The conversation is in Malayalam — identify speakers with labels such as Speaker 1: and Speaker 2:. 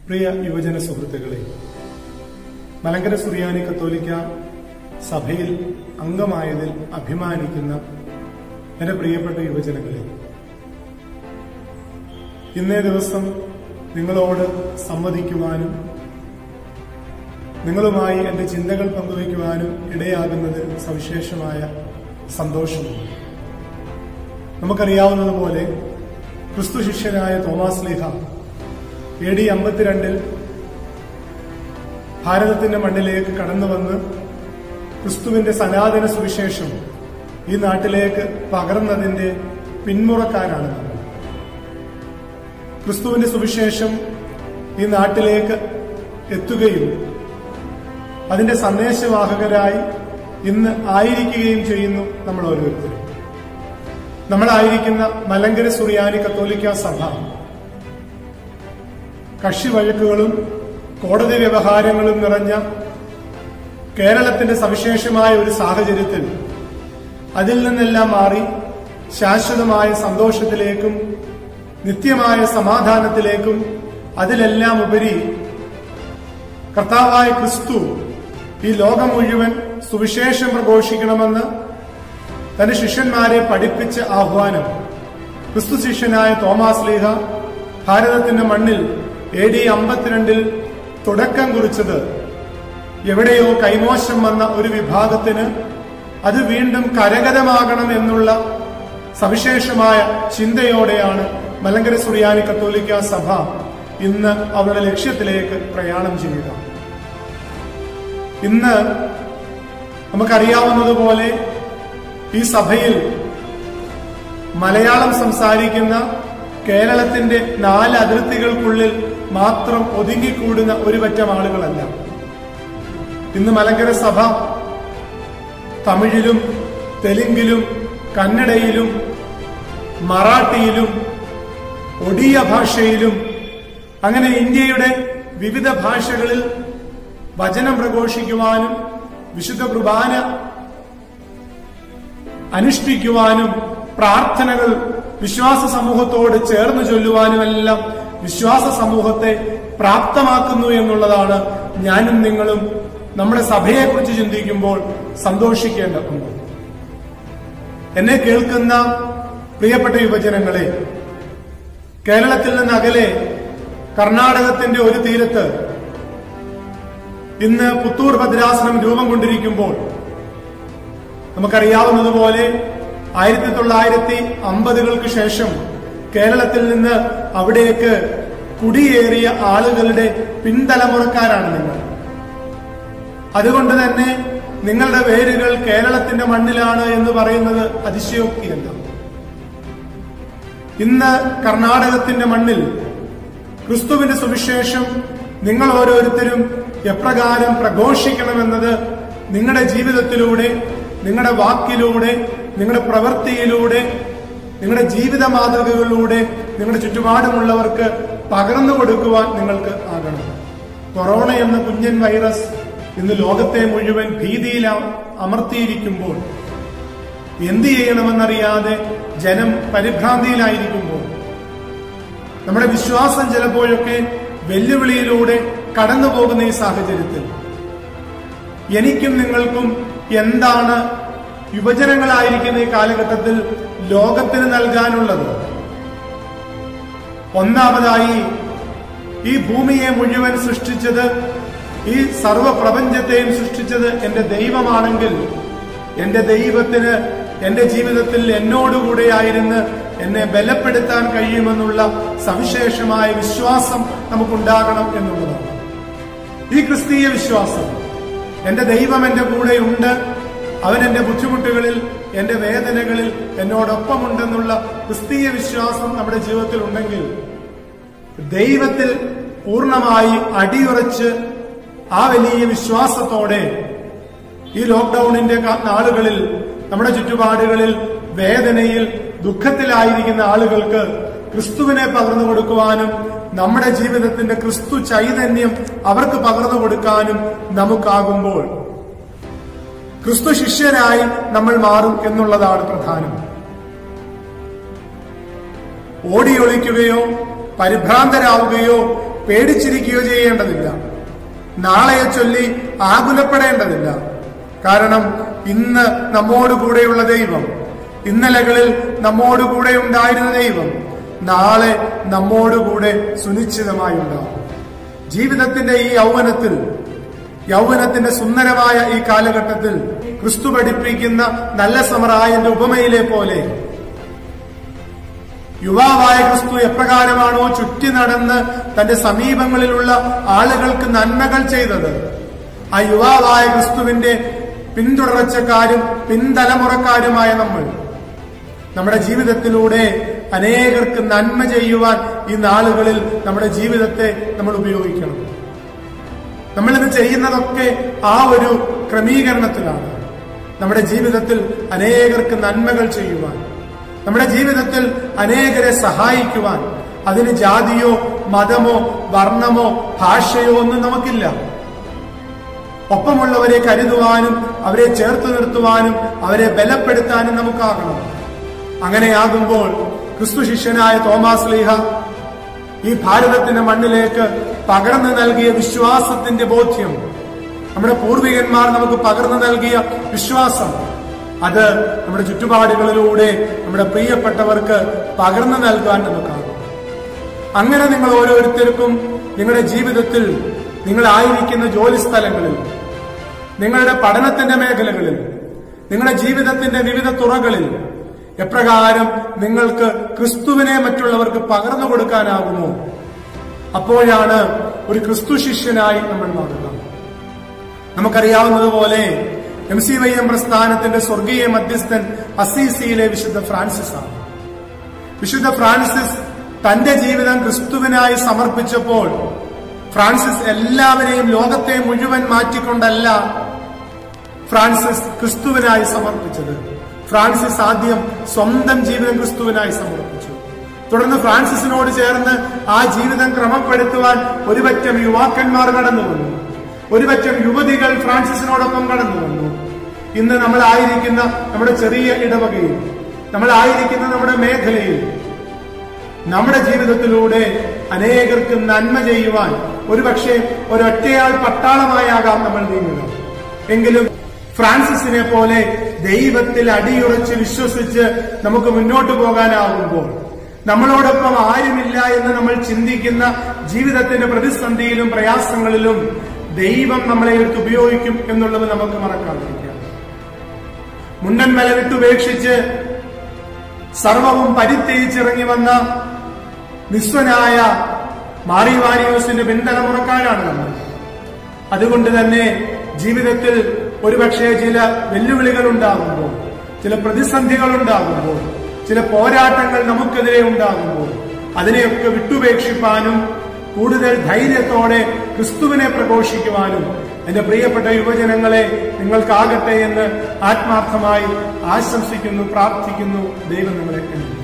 Speaker 1: പ്രിയ യുവജന സുഹൃത്തുക്കളെ മലങ്കര സുറിയാനി കത്തോലിക്ക സഭയിൽ അംഗമായതിൽ അഭിമാനിക്കുന്ന എന്റെ പ്രിയപ്പെട്ട യുവജനങ്ങളെ ഇന്നേ ദിവസം നിങ്ങളോട് സംവദിക്കുവാനും നിങ്ങളുമായി എന്റെ ചിന്തകൾ പങ്കുവയ്ക്കുവാനും ഇടയാകുന്നതിൽ സവിശേഷമായ സന്തോഷമുണ്ട് നമുക്കറിയാവുന്നതുപോലെ ക്രിസ്തു ശിഷ്യനായ തോമാസ് ലേഖ എ ഡി അമ്പത്തിരണ്ടിൽ ഭാരതത്തിന്റെ മണ്ണിലേക്ക് കടന്നു വന്ന് ക്രിസ്തുവിന്റെ സനാതന സുവിശേഷം ഈ നാട്ടിലേക്ക് പകർന്നതിന്റെ പിന്മുറക്കാരാണ് നമ്മൾ ക്രിസ്തുവിന്റെ സുവിശേഷം ഈ നാട്ടിലേക്ക് എത്തുകയും അതിന്റെ സന്ദേശവാഹകരായി ഇന്ന് ആയിരിക്കുകയും ചെയ്യുന്നു നമ്മൾ ഓരോരുത്തരും നമ്മളായിരിക്കുന്ന മലങ്കര സുറിയാനി കത്തോലിക്ക സഭ കക്ഷി വഴക്കുകളും കോടതി വ്യവഹാരങ്ങളും നിറഞ്ഞ കേരളത്തിന്റെ സവിശേഷമായ ഒരു സാഹചര്യത്തിൽ അതിൽ നിന്നെല്ലാം മാറി ശാശ്വതമായ സന്തോഷത്തിലേക്കും നിത്യമായ സമാധാനത്തിലേക്കും അതിലെല്ലാം ഉപരി കർത്താവായ ക്രിസ്തു ഈ ലോകം മുഴുവൻ സുവിശേഷം പ്രഘോഷിക്കണമെന്ന് തന്റെ ശിഷ്യന്മാരെ പഠിപ്പിച്ച ആഹ്വാനം ക്രിസ്തു ശിഷ്യനായ തോമാസ് ലീഹ ഭാരതത്തിന്റെ മണ്ണിൽ എ ഡി അമ്പത്തിരണ്ടിൽ തുടക്കം കുറിച്ചത് എവിടെയോ കൈമോശം വന്ന ഒരു വിഭാഗത്തിന് അത് വീണ്ടും കരകരമാകണം എന്നുള്ള സവിശേഷമായ ചിന്തയോടെയാണ് മലങ്കര സുറിയാനി കത്തോലിക്ക സഭ ഇന്ന് അവരുടെ ലക്ഷ്യത്തിലേക്ക് പ്രയാണം ചെയ്യുക ഇന്ന് നമുക്കറിയാവുന്നതുപോലെ ഈ സഭയിൽ മലയാളം സംസാരിക്കുന്ന കേരളത്തിന്റെ നാല് അതിർത്തികൾക്കുള്ളിൽ മാത്രം ഒതുങ്ങിക്കൂടുന്ന ഒരു പറ്റം ആളുകളല്ല ഇന്ന് മലങ്കര സഭ തമിഴിലും തെലുങ്കിലും കന്നഡയിലും മറാഠിയിലും ഒഡിയ ഭാഷയിലും അങ്ങനെ ഇന്ത്യയുടെ വിവിധ ഭാഷകളിൽ വചനം പ്രഘോഷിക്കുവാനും വിശുദ്ധ കുർബാന അനുഷ്ഠിക്കുവാനും പ്രാർത്ഥനകൾ വിശ്വാസ സമൂഹത്തോട് ചേർന്ന് ചൊല്ലുവാനുമെല്ലാം വിശ്വാസ സമൂഹത്തെ പ്രാപ്തമാക്കുന്നു എന്നുള്ളതാണ് ഞാനും നിങ്ങളും നമ്മുടെ സഭയെക്കുറിച്ച് ചിന്തിക്കുമ്പോൾ സന്തോഷിക്കേണ്ടതുണ്ട് എന്നെ കേൾക്കുന്ന പ്രിയപ്പെട്ട യുവജനങ്ങളെ കേരളത്തിൽ നിന്ന് അകലെ കർണാടകത്തിന്റെ ഒരു തീരത്ത് ഇന്ന് പുത്തൂർ ഭദ്രാസനം രൂപം കൊണ്ടിരിക്കുമ്പോൾ നമുക്കറിയാവുന്നതുപോലെ ആയിരത്തി തൊള്ളായിരത്തി അമ്പതുകൾക്ക് ശേഷം കേരളത്തിൽ നിന്ന് അവിടേക്ക് കുടിയേറിയ ആളുകളുടെ പിൻതലമുറക്കാരാണ് നിങ്ങൾ അതുകൊണ്ട് തന്നെ നിങ്ങളുടെ വേരുകൾ കേരളത്തിന്റെ മണ്ണിലാണ് എന്ന് പറയുന്നത് അതിശയോക്തിയല്ല ഇന്ന് കർണാടകത്തിന്റെ മണ്ണിൽ ക്രിസ്തുവിന്റെ സുവിശേഷം നിങ്ങൾ ഓരോരുത്തരും എപ്രകാരം പ്രഘോഷിക്കണമെന്നത് നിങ്ങളുടെ ജീവിതത്തിലൂടെ നിങ്ങളുടെ വാക്കിലൂടെ നിങ്ങളുടെ പ്രവൃത്തിയിലൂടെ നിങ്ങളുടെ ജീവിത മാതൃകകളിലൂടെ നിങ്ങളുടെ ചുറ്റുപാടുമുള്ളവർക്ക് പകർന്നു കൊടുക്കുവാൻ നിങ്ങൾക്ക് ആകണം കൊറോണ എന്ന കുഞ്ഞൻ വൈറസ് ഇന്ന് ലോകത്തെ മുഴുവൻ ഭീതിയിൽ അമർത്തിയിരിക്കുമ്പോൾ എന്ത് ചെയ്യണമെന്നറിയാതെ ജനം പരിഭ്രാന്തിയിലായിരിക്കുമ്പോൾ നമ്മുടെ വിശ്വാസം ചിലപ്പോഴൊക്കെ വെല്ലുവിളിയിലൂടെ കടന്നു പോകുന്ന ഈ സാഹചര്യത്തിൽ എനിക്കും നിങ്ങൾക്കും എന്താണ് യുവജനങ്ങളായിരിക്കുന്ന ഈ കാലഘട്ടത്തിൽ ലോകത്തിന് നൽകാനുള്ളത് ഒന്നാമതായി ഈ ഭൂമിയെ മുഴുവൻ സൃഷ്ടിച്ചത് ഈ സർവപ്രപഞ്ചത്തെയും സൃഷ്ടിച്ചത് എന്റെ ദൈവമാണെങ്കിൽ എന്റെ ദൈവത്തിന് എന്റെ ജീവിതത്തിൽ എന്നോടുകൂടെയായിരുന്ന് എന്നെ ബലപ്പെടുത്താൻ കഴിയുമെന്നുള്ള സവിശേഷമായ വിശ്വാസം നമുക്കുണ്ടാകണം എന്നുള്ളതാണ് ഈ ക്രിസ്തീയ വിശ്വാസം എന്റെ ദൈവം എന്റെ കൂടെയുണ്ട് അവൻ എന്റെ ബുദ്ധിമുട്ടുകളിൽ എന്റെ വേദനകളിൽ എന്നോടൊപ്പമുണ്ടെന്നുള്ള ക്രിസ്തീയ വിശ്വാസം നമ്മുടെ ജീവിതത്തിൽ ഉണ്ടെങ്കിൽ ദൈവത്തിൽ പൂർണ്ണമായി അടിയുറച്ച് ആ വലിയ വിശ്വാസത്തോടെ ഈ ലോക്ക്ഡൌണിന്റെ നാളുകളിൽ നമ്മുടെ ചുറ്റുപാടുകളിൽ വേദനയിൽ ദുഃഖത്തിലായിരിക്കുന്ന ആളുകൾക്ക് ക്രിസ്തുവിനെ പകർന്നു കൊടുക്കുവാനും നമ്മുടെ ജീവിതത്തിന്റെ ക്രിസ്തു ചൈതന്യം അവർക്ക് പകർന്നു കൊടുക്കാനും നമുക്കാകുമ്പോൾ ക്രിസ്തു ശിഷ്യരായി നമ്മൾ മാറും എന്നുള്ളതാണ് പ്രധാനം ഓടിയൊളിക്കുകയോ പരിഭ്രാന്തരാവുകയോ പേടിച്ചിരിക്കുകയോ ചെയ്യേണ്ടതില്ല നാളെയെ ചൊല്ലി ആകുലപ്പെടേണ്ടതില്ല കാരണം ഇന്ന് നമ്മോടുകൂടെയുള്ള ദൈവം ഇന്നലകളിൽ നമ്മോടുകൂടെ ഉണ്ടായിരുന്ന ദൈവം നാളെ നമ്മോടുകൂടെ സുനിശ്ചിതമായി ഉണ്ടാവും ജീവിതത്തിന്റെ ഈ യൗവനത്തിൽ യൗവനത്തിന്റെ സുന്ദരമായ ഈ കാലഘട്ടത്തിൽ ക്രിസ്തു പഠിപ്പിക്കുന്ന നല്ല സമറായന്റെ ഉപമയിലെ പോലെ യുവാവായ ക്രിസ്തു എപ്രകാരമാണോ ചുറ്റി നടന്ന് തന്റെ സമീപങ്ങളിലുള്ള ആളുകൾക്ക് നന്മകൾ ചെയ്തത് ആ യുവാവായ ക്രിസ്തുവിന്റെ പിന്തുടർച്ചക്കാരും പിൻതലമുറക്കാരുമായ നമ്മൾ നമ്മുടെ ജീവിതത്തിലൂടെ അനേകർക്ക് നന്മ ചെയ്യുവാൻ ഈ നാളുകളിൽ നമ്മുടെ ജീവിതത്തെ നമ്മൾ ഉപയോഗിക്കണം നമ്മളിത് ചെയ്യുന്നതൊക്കെ ആ ഒരു ക്രമീകരണത്തിലാണ് നമ്മുടെ ജീവിതത്തിൽ അനേകർക്ക് നന്മകൾ ചെയ്യുവാൻ നമ്മുടെ ജീവിതത്തിൽ അനേകരെ സഹായിക്കുവാൻ അതിന് ജാതിയോ മതമോ വർണ്ണമോ ഭാഷയോ ഒന്നും നമുക്കില്ല ഒപ്പമുള്ളവരെ കരുതുവാനും അവരെ ചേർത്ത് നിർത്തുവാനും അവരെ ബലപ്പെടുത്താനും നമുക്കാകണം അങ്ങനെയാകുമ്പോൾ ക്രിസ്തു ശിഷ്യനായ തോമാസ് ലീഹ ഈ ഭാരതത്തിന്റെ മണ്ണിലേക്ക് പകർന്നു നൽകിയ വിശ്വാസത്തിന്റെ ബോധ്യം നമ്മുടെ പൂർവികന്മാർ നമുക്ക് പകർന്നു നൽകിയ വിശ്വാസം അത് നമ്മുടെ ചുറ്റുപാടുകളിലൂടെ നമ്മുടെ പ്രിയപ്പെട്ടവർക്ക് പകർന്നു നൽകാൻ നമുക്കാകും അങ്ങനെ നിങ്ങൾ ഓരോരുത്തർക്കും നിങ്ങളുടെ ജീവിതത്തിൽ നിങ്ങളായിരിക്കുന്ന ജോലി സ്ഥലങ്ങളിൽ നിങ്ങളുടെ പഠനത്തിന്റെ മേഖലകളിൽ നിങ്ങളുടെ ജീവിതത്തിന്റെ വിവിധ തുറകളിൽ എപ്രകാരം നിങ്ങൾക്ക് ക്രിസ്തുവിനെ മറ്റുള്ളവർക്ക് പകർന്നു കൊടുക്കാനാകുമോ അപ്പോഴാണ് ഒരു ക്രിസ്തു ശിഷ്യനായി നമ്മൾ മാറുക നമുക്കറിയാവുന്നതുപോലെ എം സി വൈ എം പ്രസ്ഥാനത്തിന്റെ സ്വർഗീയ മധ്യസ്ഥൻ അസീസിയിലെ വിശുദ്ധ ഫ്രാൻസിസ് ആണ് വിശുദ്ധ ഫ്രാൻസിസ് തന്റെ ജീവിതം ക്രിസ്തുവിനായി സമർപ്പിച്ചപ്പോൾ ഫ്രാൻസിസ് എല്ലാവരെയും ലോകത്തെ മുഴുവൻ മാറ്റിക്കൊണ്ടല്ല ഫ്രാൻസിസ് ക്രിസ്തുവിനായി സമർപ്പിച്ചത് ഫ്രാൻസിസ് ആദ്യം സ്വന്തം ജീവിതം ക്രിസ്തുവിനായി സമർപ്പിച്ചു തുടർന്ന് ഫ്രാൻസിസിനോട് ചേർന്ന് ആ ജീവിതം ക്രമപ്പെടുത്തുവാൻ ഒരുപറ്റം യുവാക്കന്മാർ കടന്നു വന്നു ഒരുപറ്റം യുവതികൾ ഫ്രാൻസിസിനോടൊപ്പം കടന്നു വന്നു ഇന്ന് നമ്മളായിരിക്കുന്ന നമ്മുടെ ചെറിയ ഇടവകയിൽ നമ്മളായിരിക്കുന്ന നമ്മുടെ മേഖലയിൽ നമ്മുടെ ജീവിതത്തിലൂടെ അനേകർക്ക് നന്മ ചെയ്യുവാൻ ഒരുപക്ഷെ ഒരൊറ്റയാൾ പട്ടാളമായാകാം നമ്മൾ നീങ്ങുക എങ്കിലും ഫ്രാൻസിസിനെ പോലെ ദൈവത്തിൽ അടിയുറച്ച് വിശ്വസിച്ച് നമുക്ക് മുന്നോട്ട് പോകാനാവുമ്പോൾ നമ്മളോടൊപ്പം ആരുമില്ല എന്ന് നമ്മൾ ചിന്തിക്കുന്ന ജീവിതത്തിന്റെ പ്രതിസന്ധിയിലും പ്രയാസങ്ങളിലും ദൈവം നമ്മളെ എടുത്ത് ഉപയോഗിക്കും എന്നുള്ളത് നമുക്ക് മറക്കാതിരിക്കാം മുണ്ടൻ മല വിട്ടുപേക്ഷിച്ച് സർവവും പരിത്യജിച്ചിറങ്ങി വന്ന നിസ്വനായ മാറി വാരിയോസിന്റെ പിൻതലമുറക്കാരാണ് നമ്മൾ അതുകൊണ്ട് തന്നെ ജീവിതത്തിൽ ഒരുപക്ഷെ ചില വെല്ലുവിളികൾ ഉണ്ടാകുമ്പോൾ ചില പ്രതിസന്ധികൾ ഉണ്ടാകുമ്പോൾ ചില പോരാട്ടങ്ങൾ നമുക്കെതിരെ ഉണ്ടാകുമ്പോൾ അതിനെയൊക്കെ വിട്ടുപേക്ഷിപ്പാനും കൂടുതൽ ധൈര്യത്തോടെ ക്രിസ്തുവിനെ പ്രഘോഷിക്കുവാനും എന്റെ പ്രിയപ്പെട്ട യുവജനങ്ങളെ നിങ്ങൾക്കാകട്ടെ എന്ന് ആത്മാർത്ഥമായി ആശംസിക്കുന്നു പ്രാർത്ഥിക്കുന്നു ദൈവം നിങ്ങളെ അനുഗ്രഹിക്കട്ടെ.